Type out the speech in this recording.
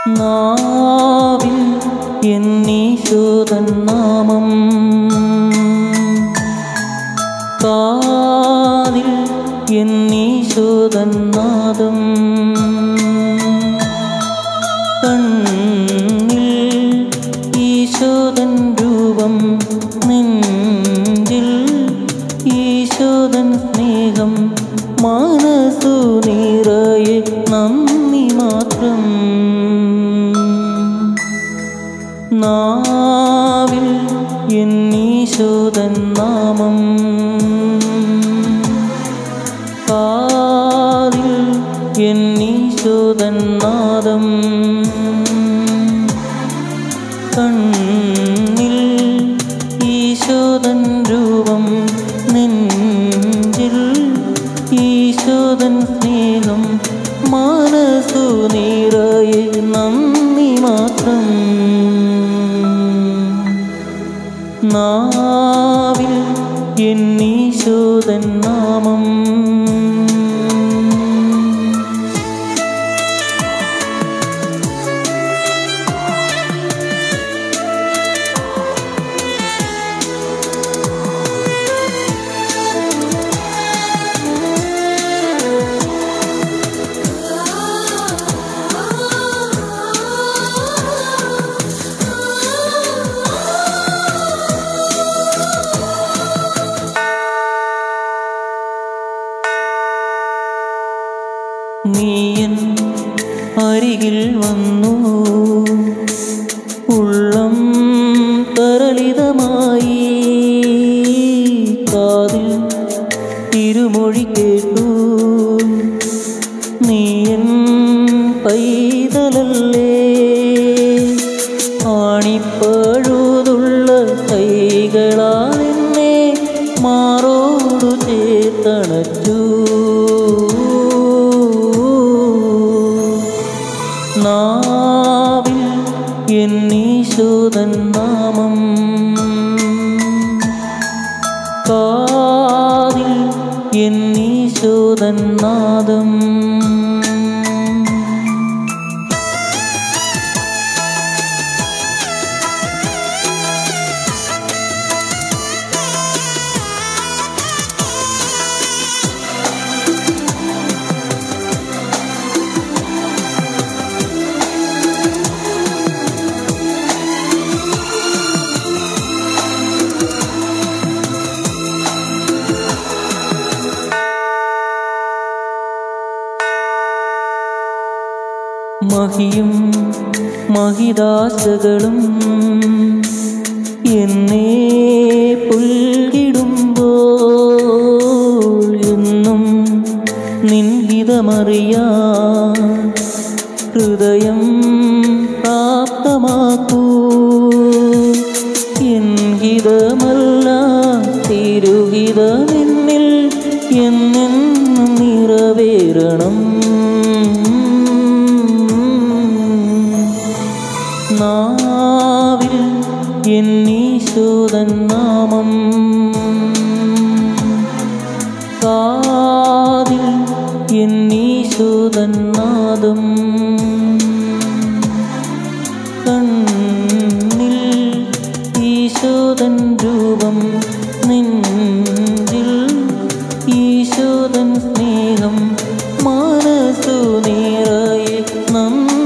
നാവിൽ എന്നീശോതൻ നാമം കാതിൽ എന്നീശോതൻ നാദം കണ്ണിൽ ഈശോതൻ രൂപം നെഞ്ചിൽ ഈശോതൻ സ്നേഹം മനസ്സു നിറയെ നന്ദി മാത്രം നാവിൽ എന്നീശോതൻ നാമം കാതിൽ എന്നീശോതൻ നാദം കണ്ണിൽ ഈശോതൻ രൂപം നെഞ്ചിൽ ഈശോതൻ സ്നേഹം മനസ്സു നിറയെ നന്ദി മാത്രം നാവിൽ എന്നീശോതൻ നാമം നീയൻ അരികിൽ വന്നു ഉള്ളം തരളിതമായി കാതിൽ തിരുമൊഴി കേട്ടു നീയൻ പൈതലല്ലേ ആണിപ്പഴുതുള്ള കൈകളാൽ എന്നെ മാറോടു ചേർത്തണച്ചു നാവിൽ എന്നീശോതൻ നാമം കാതിൽ എന്നീശോതൻ നാദം മഹിയും മഹിദാശകളും എന്നെ പുൽകിടുമ്പോൾ എന്നും നിൻഹിതമറിയാ ഹൃദയം പ്രാപ്തമാക്കൂ എൻഹിതമല്ല തിരുഹിതമെന്നിൽ എന്നെന്നും നിറവേറണം നാവിൽ എന്നീശോതൻ നാമം കാതിൽ എന്നീശോതൻ നാദം കണ്ണിൽ ഈശോതൻ രൂപം നെഞ്ചിൽ ഈശോതൻ സ്നേഹം മനസ്സു നിറയെ നന്ദി